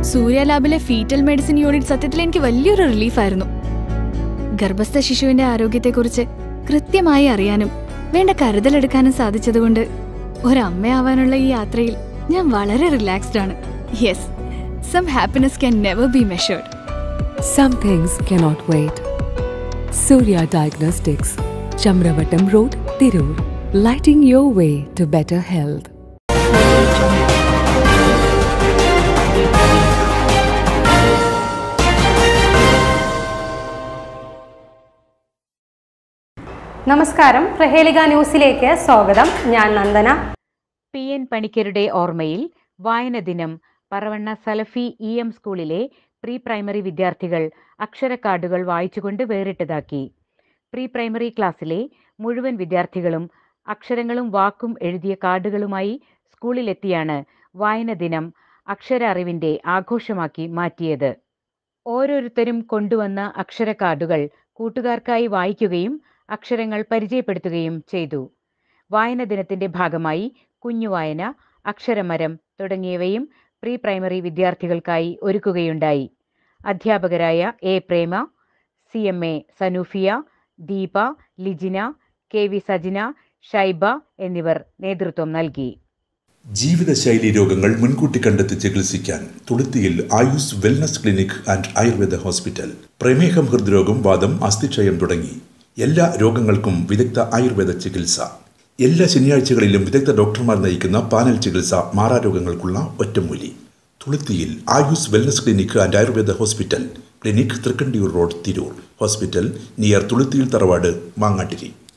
സൂര്യ ലാബിലെ fetal medicine unit സത്യത്തിൽ എനിക്ക് വലിയൊരു റിലീഫായിരുന്നു ഗർഭസ്ഥ ശിശുവിന്റെ ആരോഗ്യത്തെക്കുറിച്ച് കൃത്യമായി അറിയാനും വേണ്ട കരുതലെടുക്കാനും സാധിച്ചതുകൊണ്ട് ഒരമ്മയാവാനുള്ള ഈ യാത്രയിൽ ഞാൻ വളരെ റിലാക്സ്ഡ് ആണ് yes some happiness can never be measured Some things cannot wait. Surya Diagnostics, Chamravatam Road, Tirur. Lighting your way to better health. നമസ്കാരം പ്രഹേലിക ന്യൂസിലേക്ക് സ്വാഗതം ഞാൻ നന്ദന പി എൻ പണിക്കരുടെ ഓർമ്മയിൽ വായന ദിനം പറവണ്ണ സലഫി ഇ എം സ്കൂളിലെ പ്രീ പ്രൈമറി വിദ്യാർത്ഥികൾ അക്ഷരക്കാർഡുകൾ വായിച്ചുകൊണ്ട് വേറിട്ടതാക്കി പ്രീ പ്രൈമറി ക്ലാസ്സിലെ മുഴുവൻ വിദ്യാർത്ഥികളും അക്ഷരങ്ങളും വാക്കും എഴുതിയ കാർഡുകളുമായി സ്കൂളിലെത്തിയാണ് വായന ദിനം അക്ഷര അറിവിന്റെ ആഘോഷമാക്കി മാറ്റിയത് ഓരോരുത്തരും കൊണ്ടുവന്ന അക്ഷരക്കാർഡുകൾ കൂട്ടുകാർക്കായി വായിക്കുകയും അക്ഷരങ്ങൾ പരിചയപ്പെടുത്തുകയും ചെയ്തു വായന ദിനത്തിന്റെ ഭാഗമായി കുഞ്ഞുവായന അക്ഷരമരം തുടങ്ങിയവയും പ്രീ പ്രൈമറി വിദ്യാർത്ഥികൾക്കായി ഒരുക്കുകയുണ്ടായി അധ്യാപകരായ A Prema C M A Sanoofiya Deepa Lijina K V Sajina Shaiba എന്നിവർ നേതൃത്വം നൽകി ജീവിതശൈലി രോഗങ്ങൾ മുൻകൂട്ടി കണ്ടെത്തി ചികിത്സിക്കാൻ തുളുത്തിയിൽ Ayus wellness clinic and Ayurveda hospital പ്രമേഹം ഹൃദ്രോഗം വാദം അസ്ഥിക്ഷയം തുടങ്ങി എല്ലാ രോഗങ്ങൾക്കും വിദഗ്ധ ആയുർവേദ ചികിത്സ എല്ലാ ശനിയാഴ്ചകളിലും വിദഗ്ധ ഡോക്ടർമാർ നയിക്കുന്ന പാനൽ ചികിത്സ മാറാരോഗങ്ങൾക്കുള്ള ഒറ്റമൂലി തുളുത്തിയിൽ Ayus wellness clinic and Ayurveda hospital clinic Thrikkandiyur road Tirur hospital near തുളുത്തിയിൽ തറവാട് മാങ്ങാട്ടിരി